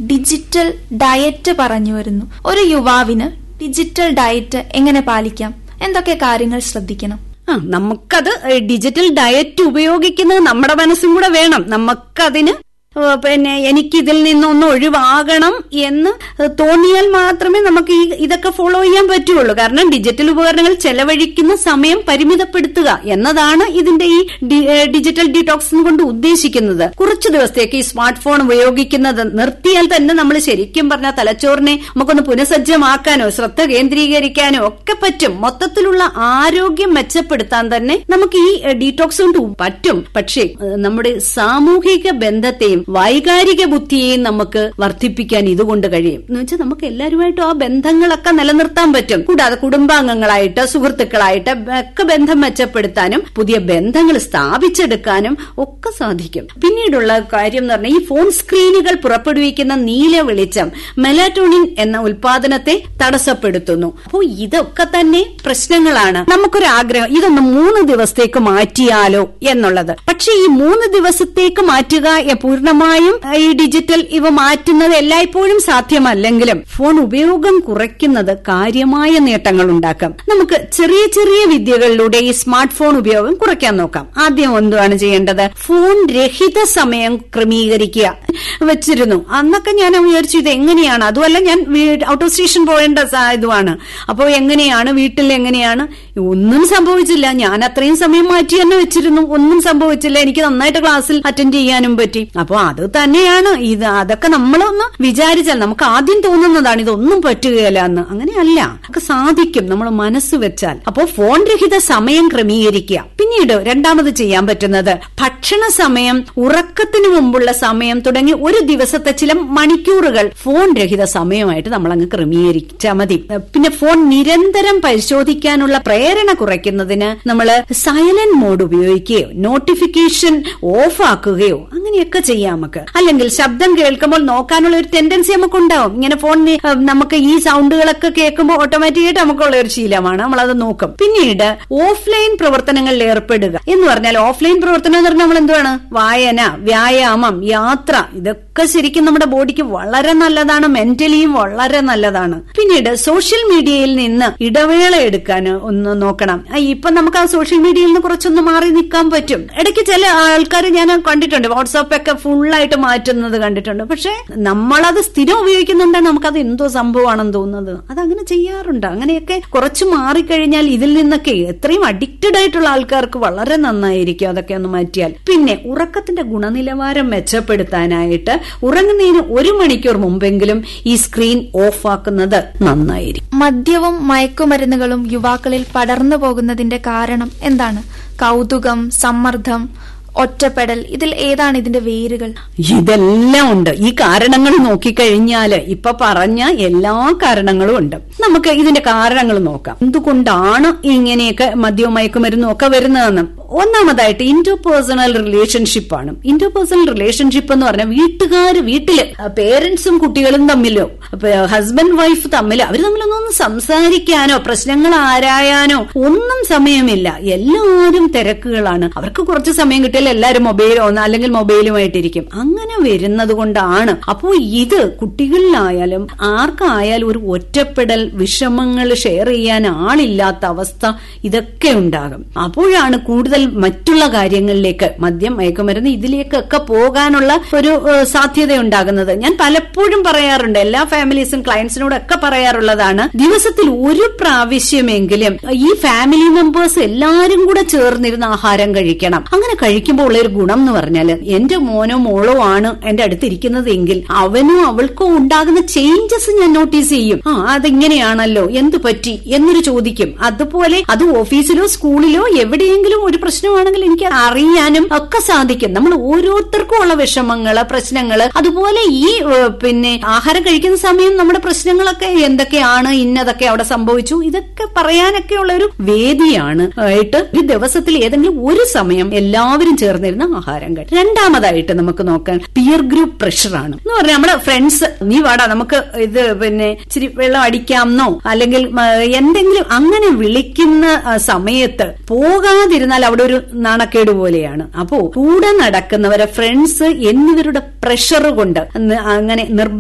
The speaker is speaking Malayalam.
ഡിജിറ്റൽ ഡയറ്റ് പറഞ്ഞു വരുന്നു ഒരു യുവാവിന് ഡിജിറ്റൽ ഡയറ്റ് എങ്ങനെ പാലിക്കാം എന്തൊക്കെ കാര്യങ്ങൾ ശ്രദ്ധിക്കണം ആ നമുക്കത് ഡിജിറ്റൽ ഡയറ്റ് ഉപയോഗിക്കുന്നത് നമ്മുടെ മനസ്സും കൂടെ വേണം നമുക്കതിന് ഏഹ് പിന്നെ എനിക്ക് ഇതിൽ നിന്നൊന്ന് ഒഴിവാകണം എന്ന് തോന്നിയാൽ മാത്രമേ നമുക്ക് ഈ ഇതൊക്കെ ഫോളോ ചെയ്യാൻ പറ്റുള്ളൂ കാരണം ഡിജിറ്റൽ ഉപകരണങ്ങൾ ചെലവഴിക്കുന്ന സമയം പരിമിതപ്പെടുത്തുക എന്നതാണ് ഇതിന്റെ ഈ ഡി- ഏഹ് ഡിജിറ്റൽ ഡീടോക്സ് കൊണ്ട് ഉദ്ദേശിക്കുന്നത് കുറച്ചു ദിവസത്തേക്ക് ഈ സ്മാർട്ട് ഫോൺ ഉപയോഗിക്കുന്നത് നിർത്തിയാൽ തന്നെ നമ്മൾ ശരിക്കും പറഞ്ഞാൽ തലച്ചോറിനെ നമുക്കൊന്ന് പുനഃസജ്ജമാക്കാനോ ശ്രദ്ധ കേന്ദ്രീകരിക്കാനോ ഒക്കെ പറ്റും മൊത്തത്തിലുള്ള ആരോഗ്യം മെച്ചപ്പെടുത്താൻ തന്നെ നമുക്ക് ഈ ഡീടോക്സ് കൊണ്ട് പറ്റും പക്ഷേ ഏഹ് നമ്മുടെ സാമൂഹിക ബന്ധത്തെയും വൈകാരിക ബുദ്ധിയെയും നമുക്ക് വർദ്ധിപ്പിക്കാൻ ഇതുകൊണ്ട് കഴിയും എന്ന് വെച്ചാൽ നമുക്ക് എല്ലാവരുമായിട്ടും ആ ബന്ധങ്ങളൊക്കെ നിലനിർത്താൻ പറ്റും കൂടാതെ കുടുംബാംഗങ്ങളായിട്ട് സുഹൃത്തുക്കളായിട്ട് ഒക്കെ ബന്ധം മെച്ചപ്പെടുത്താനും പുതിയ ബന്ധങ്ങൾ സ്ഥാപിച്ചെടുക്കാനും ഒക്കെ സാധിക്കും പിന്നീടുള്ള കാര്യം എന്ന് പറഞ്ഞാൽ ഈ ഫോൺ സ്ക്രീനുകൾ പുറപ്പെടുവിക്കുന്ന നീല വെളിച്ചം മെലാറ്റോണിൻ എന്ന ഉൽപാദനത്തെ തടസ്സപ്പെടുത്തുന്നു അപ്പോൾ ഇതൊക്കെ തന്നെ പ്രശ്നങ്ങളാണ് നമുക്കൊരു ആഗ്രഹം ഇതൊന്ന് മൂന്ന് ദിവസത്തേക്ക് മാറ്റിയാലോ എന്നുള്ളത് പക്ഷെ ഈ മൂന്ന് ദിവസത്തേക്ക് മാറ്റുക എ- പൂർണ്ണമായും ഈ ഡിജിറ്റൽ ഇവ മാറ്റുന്നത് എല്ലായ്പ്പോഴും സാധ്യമല്ലെങ്കിലും ഫോൺ ഉപയോഗം കുറയ്ക്കുന്നത് കാര്യമായ നേട്ടങ്ങൾ ഉണ്ടാക്കാം നമുക്ക് ചെറിയ ചെറിയ വിദ്യകളിലൂടെ ഈ സ്മാർട്ട് ഫോൺ ഉപയോഗം കുറയ്ക്കാൻ നോക്കാം ആദ്യം എന്താണ് ചെയ്യേണ്ടത് ഫോൺ രഹിത സമയം ക്രമീകരിക്കുക വെച്ചിരുന്നു അന്നൊക്കെ ഞാൻ വിചാരിച്ചു ഇത് എങ്ങനെയാണ് അതുമല്ല ഞാൻ ഔട്ട് ഓഫ് സ്റ്റേഷൻ പോകേണ്ട സ- ഇതുമാണ് അപ്പോൾ എങ്ങനെയാണ് വീട്ടിൽ എങ്ങനെയാണ് ഒന്നും സംഭവിച്ചില്ല ഞാൻ അത്രയും സമയം മാറ്റി തന്നെ വെച്ചിരുന്നു ഒന്നും സംഭവിച്ചില്ല എനിക്ക് നന്നായിട്ട് ക്ലാസ്സിൽ അറ്റൻഡ് ചെയ്യാനും പറ്റി അപ്പോൾ അത് തന്നെയാണ് ഇത് അതൊക്കെ നമ്മളൊന്ന് വിചാരിച്ചാൽ നമുക്ക് ആദ്യം തോന്നുന്നതാണ് ഇതൊന്നും പറ്റുകയില്ല എന്ന് അങ്ങനെയല്ല നമുക്ക് സാധിക്കും നമ്മൾ മനസ്സ് വെച്ചാൽ അപ്പോൾ ഫോൺ രഹിത സമയം ക്രമീകരിക്കുക പിന്നീട് രണ്ടാമത് ചെയ്യാൻ പറ്റുന്നത് ഭക്ഷണ സമയം ഉറക്കത്തിന് മുമ്പുള്ള സമയം തുടങ്ങി ഒരു ദിവസത്തെ ചില മണിക്കൂറുകൾ ഫോൺ രഹിത സമയമായിട്ട് നമ്മൾ അങ്ങ് ക്രമീകരിച്ചാൽ മതി പിന്നെ ഫോൺ നിരന്തരം പരിശോധിക്കാനുള്ള പ്രേരണ കുറയ്ക്കുന്നതിന് നമ്മൾ സൈലന്റ് മോഡ് ഉപയോഗിക്കുകയോ നോട്ടിഫിക്കേഷൻ ഓഫ് ആക്കുകയോ അങ്ങനെയൊക്കെ ചെയ്യാം നമുക്ക് അല്ലെങ്കിൽ ശബ്ദം കേൾക്കുമ്പോൾ നോക്കാനുള്ള ഒരു ടെൻഡൻസി നമുക്ക് ഉണ്ടാവും ഇങ്ങനെ ഫോൺ നമുക്ക് ഈ സൗണ്ടുകളൊക്കെ കേൾക്കുമ്പോൾ ഓട്ടോമാറ്റിക്കായിട്ട് നമുക്കുള്ള ഒരു ശീലമാണ് നമ്മളത് നോക്കും പിന്നീട് ഓഫ്ലൈൻ പ്രവർത്തനങ്ങളിൽ ഏർപ്പെടുക എന്ന് പറഞ്ഞാൽ ഓഫ്ലൈൻ പ്രവർത്തനം എന്ന് പറഞ്ഞാൽ നമ്മൾ എന്തുവാണ് വായന വ്യായാമം യാത്ര ഇതൊക്കെ ശരിക്കും നമ്മുടെ ബോഡിക്ക് വളരെ നല്ലതാണ് മെന്റലിയും വളരെ നല്ലതാണ് പിന്നീട് സോഷ്യൽ മീഡിയയിൽ നിന്ന് ഇടവേള എടുക്കാൻ ഒന്ന് നോക്കണം ആ, ഇപ്പൊ നമുക്ക് ആ സോഷ്യൽ മീഡിയയിൽ നിന്ന് കുറച്ചൊന്ന് മാറി നിൽക്കാൻ പറ്റും ഇടയ്ക്ക് ചില ആൾക്കാർ ഞാൻ കണ്ടിട്ടുണ്ട് വാട്സാപ്പ് ഒക്കെ ഫുള്ളായിട്ട് മാറ്റുന്നത് കണ്ടിട്ടുണ്ട് പക്ഷെ നമ്മളത് സ്ഥിരം ഉപയോഗിക്കുന്നുണ്ടെങ്കിൽ നമുക്കത് എന്തോ സംഭവമാണെന്ന് തോന്നുന്നത് അതങ്ങനെ ചെയ്യാറുണ്ട് അങ്ങനെയൊക്കെ കുറച്ച് മാറിക്കഴിഞ്ഞാൽ ഇതിൽ നിന്നൊക്കെ എത്രയും അഡിക്റ്റഡ് ആയിട്ടുള്ള ആൾക്കാർക്ക് വളരെ നന്നായിരിക്കും അതൊക്കെ ഒന്ന് മാറ്റിയാൽ പിന്നെ ഉറക്കത്തിന്റെ ഗുണനിലവാരം മെച്ചപ്പെടുത്താനായിട്ട് ഉറങ്ങുന്നതിന് ഒരു മണിക്കൂർ മുമ്പെങ്കിലും ഈ സ്ക്രീൻ ഓഫ് ആക്കുന്നത് നന്നായിരിക്കും മദ്യവും മയക്കുമരുന്നുകളും യുവാക്കളിൽ പടർന്നു പോകുന്നതിന്റെ കാരണം എന്താണ് കൗതുകം സമ്മർദ്ദം ഒറ്റപ്പെടൽ ഇതിൽ ഏതാണ് ഇതിന്റെ വേരുകൾ ഇതെല്ലാം ഉണ്ട് ഈ കാരണങ്ങൾ നോക്കിക്കഴിഞ്ഞാല് ഇപ്പൊ പറഞ്ഞ എല്ലാ കാരണങ്ങളും ഉണ്ട് നമുക്ക് ഇതിന്റെ കാരണങ്ങൾ നോക്കാം എന്തുകൊണ്ടാണ് ഇങ്ങനെയൊക്കെ മദ്യവും മയക്കുമരുന്നും ഒക്കെ വരുന്നതെന്ന് ഒന്നാമതായിട്ട് ഇന്റർപേഴ്സണൽ റിലേഷൻഷിപ്പ് ആണ് ഇന്റർപേഴ്സണൽ റിലേഷൻഷിപ്പ് എന്ന് പറഞ്ഞാൽ വീട്ടുകാര് വീട്ടില് പേരൻസും കുട്ടികളും തമ്മിലോ ഹസ്ബൻഡ് വൈഫ് തമ്മിൽ അവർ തമ്മിലൊന്നും സംസാരിക്കാനോ പ്രശ്നങ്ങൾ ആരായാനോ ഒന്നും സമയമില്ല എല്ലാവരും തിരക്കുകളാണ് അവർക്ക് കുറച്ച് സമയം കിട്ടിയാൽ എല്ലാവരും മൊബൈലോ അല്ലെങ്കിൽ മൊബൈലുമായിട്ടിരിക്കും അങ്ങനെ വരുന്നത് കൊണ്ടാണ് അപ്പോൾ ഇത് കുട്ടികളിലായാലും ആർക്കായാലും ഒരു ഒറ്റപ്പെടൽ വിഷമങ്ങൾ ഷെയർ ചെയ്യാൻ ആളില്ലാത്ത അവസ്ഥ ഇതൊക്കെ ഉണ്ടാകും അപ്പോഴാണ് കൂടുതൽ മറ്റുള്ള കാര്യങ്ങളിലേക്ക് മദ്യം മയക്കുമരുന്ന് ഇതിലേക്കൊക്കെ പോകാനുള്ള ഒരു ഏഹ്, സാധ്യത ഉണ്ടാകുന്നത് ഞാൻ പലപ്പോഴും പറയാറുണ്ട് എല്ലാ ഫാമിലീസും ക്ലയൻസിനോടൊക്കെ പറയാറുള്ളതാണ് ദിവസത്തിൽ ഒരു പ്രാവശ്യമെങ്കിലും ഈ ഫാമിലി മെമ്പേഴ്സ് എല്ലാരും കൂടെ ചേർന്നിരുന്ന് ആഹാരം കഴിക്കണം അങ്ങനെ കഴിക്കുമ്പോൾ ഉള്ള ഒരു ഗുണം എന്ന് പറഞ്ഞാൽ എന്റെ മോനോ മോളോ ആണ് എന്റെ അടുത്തിരിക്കുന്നത് എങ്കിൽ അവനോ അവൾക്കോ ഉണ്ടാകുന്ന ചേഞ്ചസ് ഞാൻ നോട്ടീസ് ചെയ്യും ആ അതെങ്ങനെയാണല്ലോ എന്തു പറ്റി എന്നൊരു ചോദിക്കും അതുപോലെ അത് ഓഫീസിലോ സ്കൂളിലോ എവിടെയെങ്കിലും ഒരു പ്രശ്നമാണെങ്കിൽ എനിക്ക് അറിയാനും ഒക്കെ സാധിക്കും നമ്മൾ ഓരോരുത്തർക്കും ഉള്ള വിഷമങ്ങള് പ്രശ്നങ്ങള് അതുപോലെ ഈ ഏഹ്, പിന്നെ ആഹാരം കഴിക്കുന്ന സമയം നമ്മുടെ പ്രശ്നങ്ങളൊക്കെ എന്തൊക്കെയാണ് ഇന്നതൊക്കെ അവിടെ സംഭവിച്ചു ഇതൊക്കെ പറയാനൊക്കെ ഉള്ള ഒരു വേദിയാണ് ആയിട്ട് ഈ ദിവസത്തിൽ ഏതെങ്കിലും ഒരു സമയം എല്ലാവരും ചേർന്നിരുന്ന ആഹാരം കഴിക്കും രണ്ടാമതായിട്ട് നമുക്ക് നോക്കാൻ പിയർ ഗ്രൂപ്പ് പ്രഷറാണ് എന്ന് പറഞ്ഞാൽ നമ്മുടെ ഫ്രണ്ട്സ് നീ വാടാ നമുക്ക് ഇത് പിന്നെ ഇച്ചിരി വെള്ളം അടിക്കാമെന്നോ അല്ലെങ്കിൽ മ, എന്തെങ്കിലും അങ്ങനെ വിളിക്കുന്ന ആ, സമയത്ത് പോകാതിരുന്നാൽ അവിടെ ഒരു നാണക്കേട് പോലെയാണ് അപ്പോ കൂടെ നടക്കുന്നവരെ ഫ്രണ്ട്സ് എന്നിവരുടെ പ്രഷർ കൊണ്ട് ന- അങ്ങനെ നിർബന്ധ